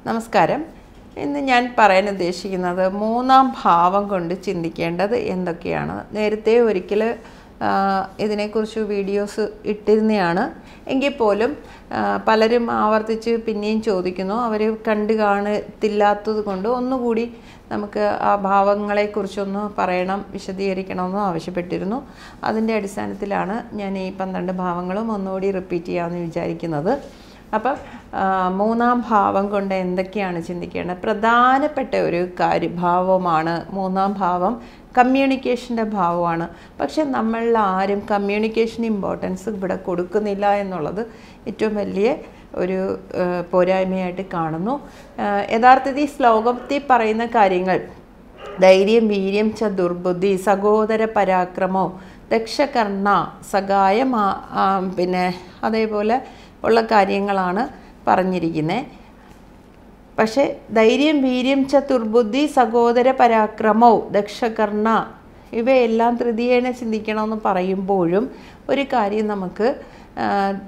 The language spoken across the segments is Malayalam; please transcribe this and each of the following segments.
നമസ്കാരം ഇന്ന് ഞാൻ പറയാൻ ഉദ്ദേശിക്കുന്നത് മൂന്നാം ഭാവം കൊണ്ട് ചിന്തിക്കേണ്ടത് എന്തൊക്കെയാണ് നേരത്തെ ഒരിക്കൽ ഇതിനെക്കുറിച്ച് വീഡിയോസ് ഇട്ടിരുന്നതാണ് എങ്കിൽ പോലും ആ, പലരും ആവർത്തിച്ച് പിന്നെയും ചോദിക്കുന്നു അവർ കണ്ടു കാണത്തില്ലാത്തത് കൊണ്ട് ഒന്നുകൂടി നമുക്ക് ആ ഭാവങ്ങളെക്കുറിച്ചൊന്ന് പറയണം വിശദീകരിക്കണമെന്ന് ആവശ്യപ്പെട്ടിരുന്നു അതിൻ്റെ അടിസ്ഥാനത്തിലാണ് ഞാൻ ഈ പന്ത്രണ്ട് ഭാവങ്ങളും ഒന്നുകൂടി റിപ്പീറ്റ് ചെയ്യാമെന്ന് വിചാരിക്കുന്നത് അപ്പം ആ, മൂന്നാം ഭാവം കൊണ്ട് എന്തൊക്കെയാണ് ചിന്തിക്കേണ്ടത് പ്രധാനപ്പെട്ട ഒരു കാര്യഭാവമാണ് മൂന്നാം ഭാവം കമ്മ്യൂണിക്കേഷൻ്റെ ഭാവമാണ് പക്ഷെ നമ്മളിൽ ആരും കമ്മ്യൂണിക്കേഷൻ ഇമ്പോർട്ടൻസ് ഇവിടെ കൊടുക്കുന്നില്ല എന്നുള്ളത് ഏറ്റവും വലിയ ഒരു ആ, പോരായ്മയായിട്ട് കാണുന്നു ആ, യഥാർത്ഥത്തിൽ ഈ ശ്ലോകത്തിൽ പറയുന്ന കാര്യങ്ങൾ ധൈര്യം വീര്യം ച ദുർബുദ്ധി സഹോദര പരാക്രമോ ദക്ഷകർണ സഹായം ആ- ആ, പിന്നെ അതേപോലെ ഉള്ള കാര്യങ്ങളാണ് പറഞ്ഞിരിക്കുന്നത് പക്ഷേ ധൈര്യം വീര്യം ച ദുർബുദ്ധി സഹോദര പരാക്രമോ ദക്ഷകർണ ഇവയെല്ലാം തൃതീയേന ചിന്തിക്കണമെന്ന് പറയുമ്പോഴും ഒരു കാര്യം നമുക്ക് ആ,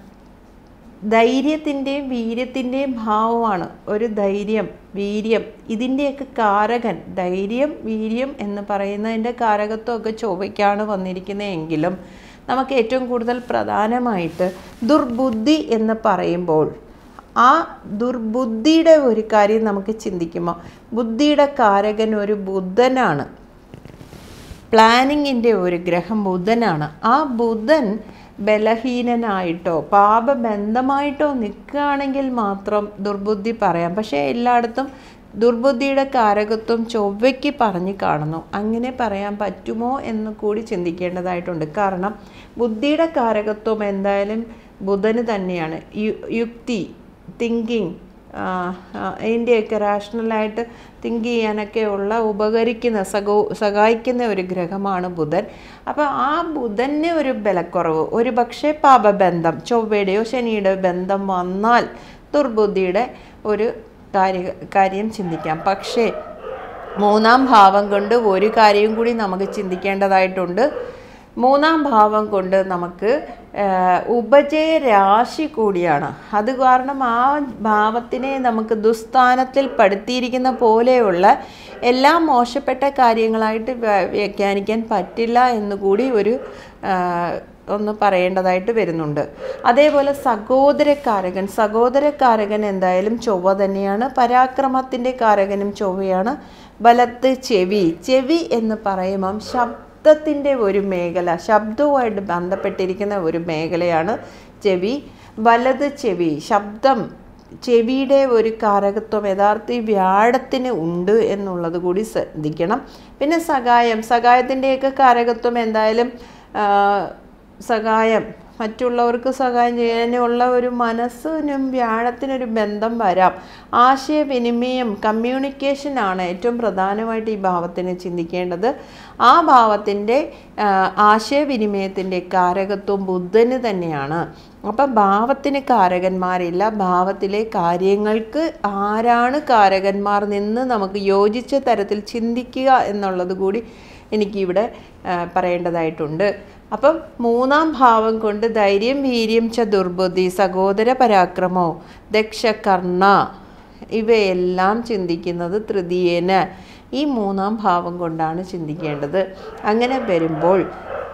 ധൈര്യത്തിൻ്റെയും വീര്യത്തിൻ്റെയും ഭാവമാണ് ഒരു ധൈര്യം വീര്യം ഇതിൻ്റെയൊക്കെ കാരകൻ ധൈര്യം വീര്യം എന്ന് പറയുന്നതിൻ്റെ കാരകത്വമൊക്കെ ചൊവ്വയ്ക്കാണ് വന്നിരിക്കുന്നതെങ്കിലും നമുക്ക് ഏറ്റവും കൂടുതൽ പ്രധാനമായിട്ട് ദുർബുദ്ധി എന്ന് പറയുമ്പോൾ ആ ദുർബുദ്ധിയുടെ ഒരു കാര്യം നമുക്ക് ചിന്തിക്കുമ്പോൾ ബുദ്ധിയുടെ കാരകൻ ഒരു ബുദ്ധനാണ് പ്ലാനിങ്ങിൻ്റെ ഒരു ഗ്രഹം ബുധനാണ് ആ ബുധൻ ബലഹീനനായിട്ടോ പാപബന്ധമായിട്ടോ നിൽക്കുകയാണെങ്കിൽ മാത്രം ദുർബുദ്ധി പറയാം പക്ഷേ എല്ലായിടത്തും ദുർബുദ്ധിയുടെ കാരകത്വം ചൊവ്വയ്ക്ക് പറഞ്ഞു കാണുന്നു അങ്ങനെ പറയാൻ പറ്റുമോ എന്ന് കൂടി ചിന്തിക്കേണ്ടതായിട്ടുണ്ട് കാരണം ബുദ്ധിയുടെ കാരകത്വം എന്തായാലും ബുധന് തന്നെയാണ് യു യുക്തി തിങ്കിങ് അതിൻ്റെയൊക്കെ റാഷണലായിട്ട് തിങ്ക് ചെയ്യാനൊക്കെ ഉള്ള ഉപകരിക്കുന്ന സഹോ സഹായിക്കുന്ന ഒരു ഗ്രഹമാണ് ബുധൻ അപ്പോൾ ആ ബുധന് ഒരു ബലക്കുറവ് ഒരു പക്ഷേ പാപബന്ധം ചൊവ്വയുടെയോ ശനിയുടെ ബന്ധം വന്നാൽ ദുർബുദ്ധിയുടെ ഒരു കാര്യ കാര്യം ചിന്തിക്കാം പക്ഷേ മൂന്നാം ഭാവം കൊണ്ട് ഒരു കാര്യം കൂടി നമുക്ക് ചിന്തിക്കേണ്ടതായിട്ടുണ്ട് മൂന്നാം ഭാവം കൊണ്ട് നമുക്ക് ആ, ഉപജയ രാശി കൂടിയാണ് അത് കാരണം ആ ഭാവത്തിനെ നമുക്ക് ദുസ്ഥാനത്തിൽ പെടുത്തിയിരിക്കുന്ന പോലെയുള്ള എല്ലാ മോശപ്പെട്ട കാര്യങ്ങളായിട്ട് വ്യ- വ്യാഖ്യാനിക്കാൻ പറ്റില്ല എന്നുകൂടി ഒരു ആ, ഒന്ന് പറയേണ്ടതായിട്ട് വരുന്നുണ്ട് അതേപോലെ സഹോദരക്കാരകൻ സഹോദരക്കാരകൻ എന്തായാലും ചൊവ്വ തന്നെയാണ് പരാക്രമത്തിൻ്റെ കാരകനും ചൊവ്വയാണ് ബലത്ത് ചെവി ചെവി എന്ന് പറയുമ്പം ശബ്ദത്തിൻ്റെ ഒരു മേഖല ശബ്ദവുമായിട്ട് ബന്ധപ്പെട്ടിരിക്കുന്ന ഒരു മേഖലയാണ് ചെവി വലത് ചെവി ശബ്ദം ചെവിയുടെ ഒരു കാരകത്വം യഥാർത്ഥ വ്യാഴത്തിന് ഉണ്ട് എന്നുള്ളത് കൂടി ശ്രദ്ധിക്കണം പിന്നെ സഹായം സഹായത്തിൻ്റെയൊക്കെ കാരകത്വം എന്തായാലും ആ, സഹായം മറ്റുള്ളവർക്ക് സഹായം ചെയ്യാനുള്ള ഒരു മനസ്സിനും വ്യാഴത്തിനൊരു ബന്ധം വരാം ആശയവിനിമയം കമ്മ്യൂണിക്കേഷൻ ആണ് ഏറ്റവും പ്രധാനമായിട്ട് ഈ ഭാവത്തിന് ചിന്തിക്കേണ്ടത് ആ ഭാവത്തിൻ്റെ ആ, ആശയവിനിമയത്തിൻ്റെ കാരകത്വം ബുദ്ധന് തന്നെയാണ് അപ്പം ഭാവത്തിന് കാരകന്മാരില്ല ഭാവത്തിലെ കാര്യങ്ങൾക്ക് ആരാണ് കാരകന്മാർ നിന്ന് നമുക്ക് യോജിച്ച തരത്തിൽ ചിന്തിക്കുക എന്നുള്ളത് കൂടി എനിക്കിവിടെ ആ, പറയേണ്ടതായിട്ടുണ്ട് അപ്പം മൂന്നാം ഭാവം കൊണ്ട് ധൈര്യം വീര്യം ച ദുർബുദ്ധി സഹോദര പരാക്രമോ ദക്ഷകർണ ഇവയെല്ലാം ചിന്തിക്കുന്നത് തൃതീയേന ഈ മൂന്നാം ഭാവം കൊണ്ടാണ് ചിന്തിക്കേണ്ടത് അങ്ങനെ വരുമ്പോൾ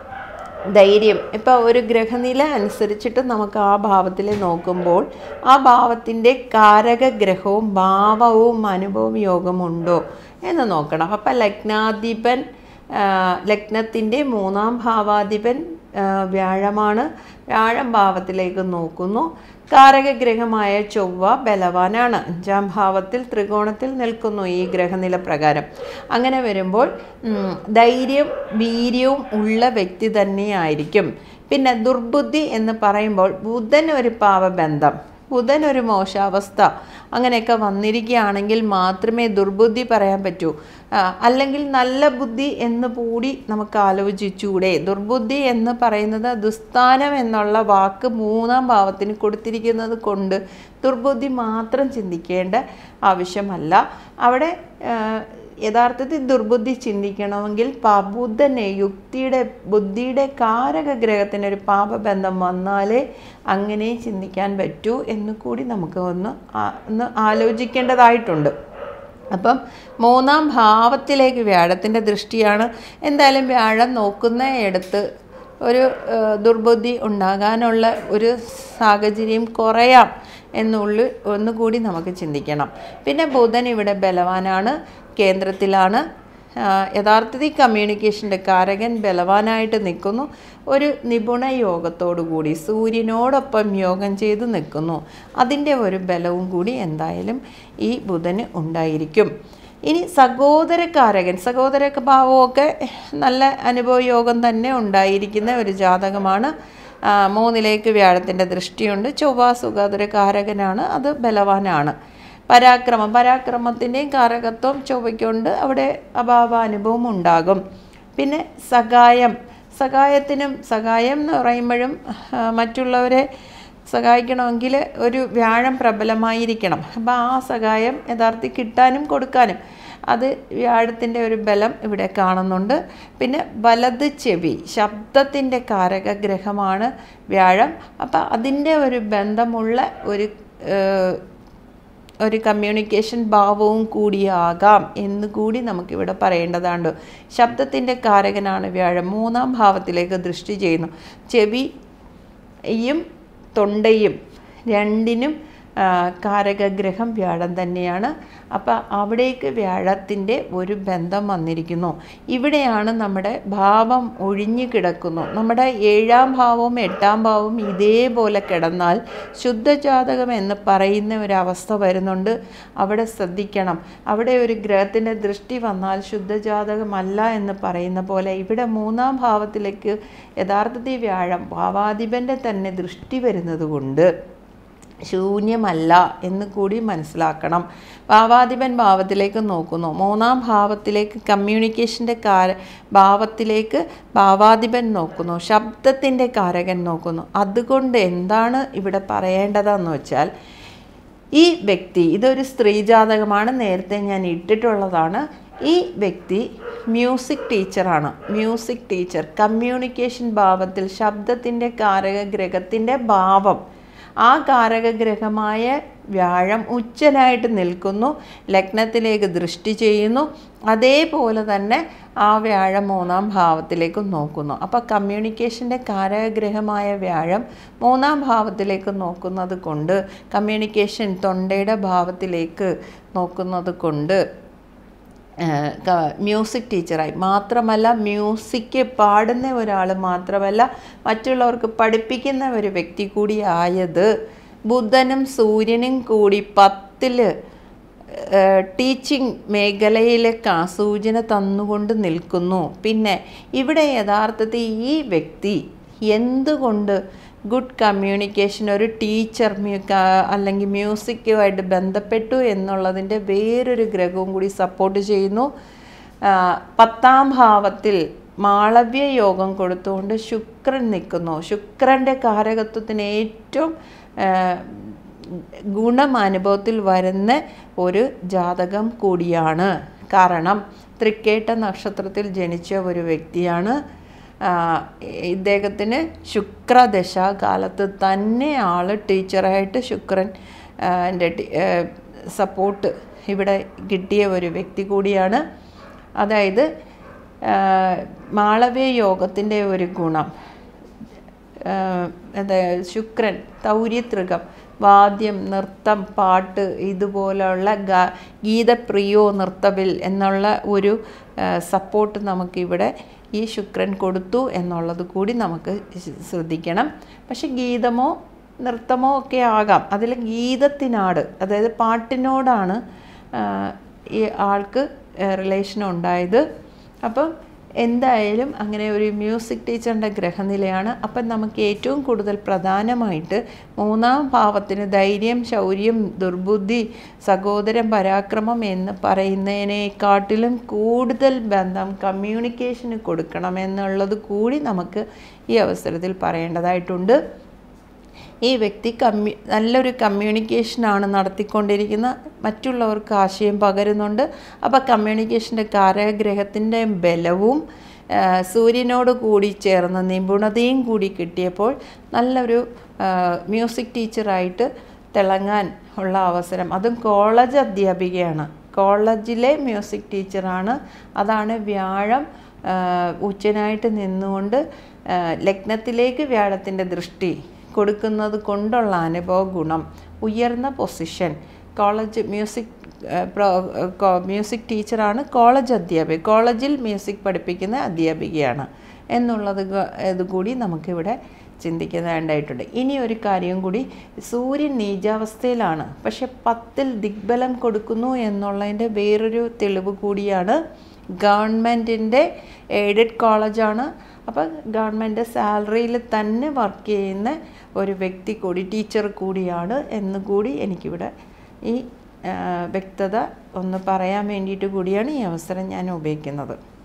ധൈര്യം ഇപ്പോൾ ഒരു ഗ്രഹനില അനുസരിച്ചിട്ട് നമുക്ക് ആ ഭാവത്തിൽ നോക്കുമ്പോൾ ആ ഭാവത്തിൻ്റെ കാരകഗ്രഹവും ഭാവവും അനുഭവം യോഗമുണ്ടോ എന്ന് നോക്കണം അപ്പം ലഗ്നാധിപൻ ആ, ലഗ്നത്തിൻ്റെ മൂന്നാം ഭാവാധിപൻ ആ, വ്യാഴമാണ് വ്യാഴം ഭാവത്തിലേക്ക് നോക്കുന്നു കാരകഗ്രഹമായ ചൊവ്വ ബലവാനാണ് അഞ്ചാം ഭാവത്തിൽ ത്രികോണത്തിൽ നിൽക്കുന്നു ഈ ഗ്രഹനില പ്രകാരം അങ്ങനെ വരുമ്പോൾ ഉം, ധൈര്യം വീര്യവും ഉള്ള വ്യക്തി തന്നെയായിരിക്കും പിന്നെ ദുർബുദ്ധി എന്ന് പറയുമ്പോൾ ബുധൻ ഒരു പാവബന്ധം ബുധൻ ഒരു മോശാവസ്ഥ അങ്ങനെയൊക്കെ വന്നിരിക്കുകയാണെങ്കിൽ മാത്രമേ ദുർബുദ്ധി പറയാൻ പറ്റൂ ആ, അല്ലെങ്കിൽ നല്ല ബുദ്ധി എന്ന് കൂടി നമുക്ക് ആലോചിച്ചൂടെ ദുർബുദ്ധി എന്ന് പറയുന്നത് ദുസ്ഥാനം എന്നുള്ള വാക്ക് മൂന്നാം ഭാവത്തിന് കൊടുത്തിരിക്കുന്നത് കൊണ്ട് ദുർബുദ്ധി മാത്രം ചിന്തിക്കേണ്ട ആവശ്യമല്ല അവിടെ ആ, യഥാർത്ഥത്തിൽ ദുർബുദ്ധി ചിന്തിക്കണമെങ്കിൽ പ- ബുധനെ യുക്തിയുടെ ബുദ്ധിയുടെ കാരക ഗ്രഹത്തിന് ഒരു പാപബന്ധം വന്നാലേ അങ്ങനെ ചിന്തിക്കാൻ പറ്റൂ എന്ന് കൂടി നമുക്ക് ഒന്ന് ആ- ഒന്ന് ആലോചിക്കേണ്ടതായിട്ടുണ്ട് അപ്പം മൂന്നാം ഭാവത്തിലേക്ക് വ്യാഴത്തിൻ്റെ ദൃഷ്ടിയാണ് എന്തായാലും വ്യാഴം നോക്കുന്നയിടത്ത് ഒരു ഏഹ്, ദുർബുദ്ധി ഉണ്ടാകാനുള്ള ഒരു സാഹചര്യം കുറയാം എന്നുള്ള ഒന്നുകൂടി നമുക്ക് ചിന്തിക്കണം പിന്നെ ബുധൻ ഇവിടെ ബലവാനാണ് കേന്ദ്രത്തിലാണ് ആ, യഥാർത്ഥത്തിൽ കമ്മ്യൂണിക്കേഷൻ്റെ കാരകൻ ബലവാനായിട്ട് നിൽക്കുന്നു ഒരു നിപുണ യോഗത്തോടു കൂടി സൂര്യനോടൊപ്പം യോഗം ചെയ്ത് നിൽക്കുന്നു അതിൻ്റെ ഒരു ബലവും കൂടി എന്തായാലും ഈ ബുധന് ഉണ്ടായിരിക്കും ഇനി സഹോദരക്കാരകൻ സഹോദര ഭാവമൊക്കെ നല്ല അനുഭവ യോഗം തന്നെ ഉണ്ടായിരിക്കുന്ന ഒരു ജാതകമാണ് ആ, മൂന്നിലേക്ക് വ്യാഴത്തിൻ്റെ ദൃഷ്ടിയുണ്ട് ചൊവ്വ സുഖാതുരകാരകനാണ് അത് ബലവാനാണ് പരാക്രമം പരാക്രമത്തിൻ്റെയും കാരകത്വം ചൊവ്വയ്ക്കുണ്ട് അവിടെ അഭാവ അനുഭവം ഉണ്ടാകും പിന്നെ സഹായം സഹായത്തിനും സഹായം എന്ന് പറയുമ്പോഴും ആ, മറ്റുള്ളവരെ സഹായിക്കണമെങ്കിൽ ഒരു വ്യാഴം പ്രബലമായിരിക്കണം അപ്പോൾ ആ സഹായം യഥാർത്ഥത്തിൽ കിട്ടാനും കൊടുക്കാനും അത് വ്യാഴത്തിൻ്റെ ഒരു ബലം ഇവിടെ കാണുന്നുണ്ട് പിന്നെ വലത് ചെവി ശബ്ദത്തിൻ്റെ കാരക ഗ്രഹമാണ് വ്യാഴം അപ്പോൾ അതിൻ്റെ ഒരു ബന്ധമുള്ള ഒരു ഏഹ്, ഒരു കമ്മ്യൂണിക്കേഷൻ ഭാവവും കൂടിയാകാം എന്ന് കൂടി നമുക്കിവിടെ പറയേണ്ടതാണ് ശബ്ദത്തിൻ്റെ കാരകനാണ് വ്യാഴം മൂന്നാം ഭാവത്തിലേക്ക് ദൃഷ്ടി ചെയ്യുന്നു ചെവിയും തൊണ്ടയും രണ്ടിനും ആ, കാരകഗ്രഹം വ്യാഴം തന്നെയാണ് അപ്പോൾ അവിടേക്ക് വ്യാഴത്തിൻ്റെ ഒരു ബന്ധം വന്നിരിക്കുന്നു ഇവിടെയാണ് നമ്മുടെ ഭാവം ഒഴിഞ്ഞു കിടക്കുന്നു നമ്മുടെ ഏഴാം ഭാവവും എട്ടാം ഭാവവും ഇതേപോലെ കിടന്നാൽ ശുദ്ധജാതകം എന്ന് പറയുന്ന ഒരവസ്ഥ വരുന്നുണ്ട് അവിടെ ശ്രദ്ധിക്കണം അവിടെ ഒരു ഗ്രഹത്തിൻ്റെ ദൃഷ്ടി വന്നാൽ ശുദ്ധജാതകമല്ല എന്ന് പറയുന്ന പോലെ ഇവിടെ മൂന്നാം ഭാവത്തിലേക്ക് യഥാർത്ഥത്തിൽ വ്യാഴം ഭാവാധിപൻ്റെ തന്നെ ദൃഷ്ടി വരുന്നത് കൊണ്ട് ശൂന്യമല്ല എന്ന് കൂടി മനസ്സിലാക്കണം ഭാവാധിപൻ ഭാവത്തിലേക്ക് നോക്കുന്നു മൂന്നാം ഭാവത്തിലേക്ക് കമ്മ്യൂണിക്കേഷൻ്റെ കാര ഭാവത്തിലേക്ക് ഭാവാധിപൻ നോക്കുന്നു ശബ്ദത്തിൻ്റെ കാരകൻ നോക്കുന്നു അതുകൊണ്ട് എന്താണ് ഇവിടെ പറയേണ്ടതെന്ന് വെച്ചാൽ ഈ വ്യക്തി ഇതൊരു സ്ത്രീ ജാതകമാണ് നേരത്തെ ഞാൻ ഇട്ടിട്ടുള്ളതാണ് ഈ വ്യക്തി മ്യൂസിക് ടീച്ചറാണ് മ്യൂസിക് ടീച്ചർ കമ്മ്യൂണിക്കേഷൻ ഭാവത്തിൽ ശബ്ദത്തിൻ്റെ കാരക ഗ്രഹത്തിൻ്റെ ഭാവം ആ കാരകഗ്രഹമായ വ്യാഴം ഉച്ചനായിട്ട് നിൽക്കുന്നു ലഗ്നത്തിലേക്ക് ദൃഷ്ടി ചെയ്യുന്നു അതേപോലെ തന്നെ ആ വ്യാഴം മൂന്നാം ഭാവത്തിലേക്ക് നോക്കുന്നു അപ്പോൾ കമ്മ്യൂണിക്കേഷൻ്റെ കാരകഗ്രഹമായ വ്യാഴം മൂന്നാം ഭാവത്തിലേക്ക് നോക്കുന്നത് കൊണ്ട് കമ്മ്യൂണിക്കേഷൻ തൊണ്ടയുടെ ഭാവത്തിലേക്ക് നോക്കുന്നത് കൊണ്ട് ഏഹ് ക- മ്യൂസിക് ടീച്ചറായി മാത്രമല്ല മ്യൂസിക് പാടുന്ന ഒരാൾ മാത്രമല്ല മറ്റുള്ളവർക്ക് പഠിപ്പിക്കുന്ന ഒരു വ്യക്തി കൂടി ആയത് ബുധനും സൂര്യനും കൂടി പത്തിൽ ടീച്ചിങ് മേഖലയിലെ കാ സൂചന തന്നുകൊണ്ട് നിൽക്കുന്നു പിന്നെ ഇവിടെ യഥാർത്ഥത്തിൽ ഈ വ്യക്തി എന്തുകൊണ്ട് ഗുഡ് കമ്മ്യൂണിക്കേഷൻ ഒരു ടീച്ചർ മ്യൂ ക- അല്ലെങ്കിൽ മ്യൂസിക്കുമായിട്ട് ബന്ധപ്പെട്ടു എന്നുള്ളതിൻ്റെ വേറൊരു ഗ്രഹവും കൂടി സപ്പോർട്ട് ചെയ്യുന്നു ആ, പത്താം ഭാവത്തിൽ മാളവ്യ യോഗം കൊടുത്തുകൊണ്ട് ശുക്രൻ നിൽക്കുന്നു ശുക്രൻ്റെ കാരകത്വത്തിന് ഏറ്റവും ആ, ഗുണം അനുഭവത്തിൽ വരുന്ന ഒരു ജാതകം കൂടിയാണ് കാരണം തൃക്കേട്ട നക്ഷത്രത്തിൽ ജനിച്ച ഒരു വ്യക്തിയാണ് ആ, ഇദ്ദേഹത്തിന് ശുക്രദശാകാലത്ത് തന്നെ ആൾ ടീച്ചറായിട്ട് ശുക്രൻ ആ, എൻ്റെ ടി- ഏ, സപ്പോർട്ട് ഇവിടെ കിട്ടിയ ഒരു വ്യക്തി കൂടിയാണ് അതായത് ആ, മാളവ്യ യോഗത്തിൻ്റെ ഒരു ഗുണം ആഹ് എന്താ ശുക്രൻ തൗര്യത്രികം വാദ്യം നൃത്തം പാട്ട് ഇതുപോലുള്ള ഗാ ഗീതപ്രിയോ നൃത്തവിൽ എന്നുള്ള ഒരു സപ്പോർട്ട് നമുക്കിവിടെ ഈ ശുക്രൻ കൊടുത്തു എന്നുള്ളത് കൂടി നമുക്ക് ശ- ശ്രദ്ധിക്കണം പക്ഷെ ഗീതമോ നൃത്തമോ ഒക്കെ ആകാം അതിൽ ഗീതത്തിനാട് അതായത് പാട്ടിനോടാണ് ആഹ് ഈ ആൾക്ക് റിലേഷൻ ഉണ്ടായത് അപ്പം എന്തായാലും അങ്ങനെ ഒരു മ്യൂസിക് ടീച്ചറിൻ്റെ ഗ്രഹനിലയാണ് അപ്പം നമുക്ക് ഏറ്റവും കൂടുതൽ പ്രധാനമായിട്ട് മൂന്നാം ഭാവത്തിന് ധൈര്യം ശൗര്യം ദുർബുദ്ധി സഹോദരം പരാക്രമം എന്ന് പറയുന്നതിനെക്കാട്ടിലും കൂടുതൽ ബന്ധം കമ്മ്യൂണിക്കേഷന് കൊടുക്കണം എന്നുള്ളത് കൂടി നമുക്ക് ഈ അവസരത്തിൽ പറയേണ്ടതായിട്ടുണ്ട് ഈ വ്യക്തി കമ്മ്യൂ നല്ലൊരു കമ്മ്യൂണിക്കേഷനാണ് നടത്തിക്കൊണ്ടിരിക്കുന്ന മറ്റുള്ളവർക്ക് ആശയം പകരുന്നുണ്ട് അപ്പോൾ കമ്മ്യൂണിക്കേഷൻ്റെ കാരാഗ്രഹത്തിൻ്റെ ബലവും ആ, സൂര്യനോട് കൂടി ചേർന്ന നിപുണതയും കൂടി കിട്ടിയപ്പോൾ നല്ലൊരു ആ, മ്യൂസിക് ടീച്ചറായിട്ട് തിളങ്ങാൻ ഉള്ള അവസരം അതും കോളേജ് അധ്യാപികയാണ് കോളേജിലെ മ്യൂസിക് ടീച്ചറാണ് അതാണ് വ്യാഴം ആ, ഉച്ചനായിട്ട് നിന്നുകൊണ്ട് ആ, ലഗ്നത്തിലേക്ക് വ്യാഴത്തിൻ്റെ ദൃഷ്ടി കൊടുക്കുന്നത് കൊണ്ടുള്ള അനുഭവ ഗുണം ഉയർന്ന പൊസിഷൻ കോളേജ് മ്യൂസിക് ആ, പ്രോ കോ- മ്യൂസിക് ടീച്ചറാണ് കോളേജ് അധ്യാപിക കോളേജിൽ മ്യൂസിക് പഠിപ്പിക്കുന്ന അധ്യാപികയാണ് എന്നുള്ളത് ഗ- ഇത് കൂടി നമുക്കിവിടെ ചിന്തിക്കേണ്ടതായിട്ടുണ്ട് ഇനി ഒരു കാര്യം കൂടി സൂര്യൻ നീചാവസ്ഥയിലാണ് പക്ഷെ പത്തിൽ ദിഗ്ബലം കൊടുക്കുന്നു എന്നുള്ളതിൻ്റെ വേറൊരു തെളിവ് കൂടിയാണ് ഗവൺമെൻറ്റിൻ്റെ എയ്ഡഡ് കോളേജാണ് അപ്പോൾ ഗവൺമെൻറ് സാലറിയിൽ തന്നെ വർക്ക് ചെയ്യുന്ന ഒരു വ്യക്തി കൂടി ടീച്ചർ കൂടിയാണ് എന്ന് കൂടി എനിക്കിവിടെ ഈ ആ, വ്യക്തത ഒന്ന് പറയാൻ വേണ്ടിയിട്ട് കൂടിയാണ് ഈ അവസരം ഞാൻ ഉപയോഗിക്കുന്നത്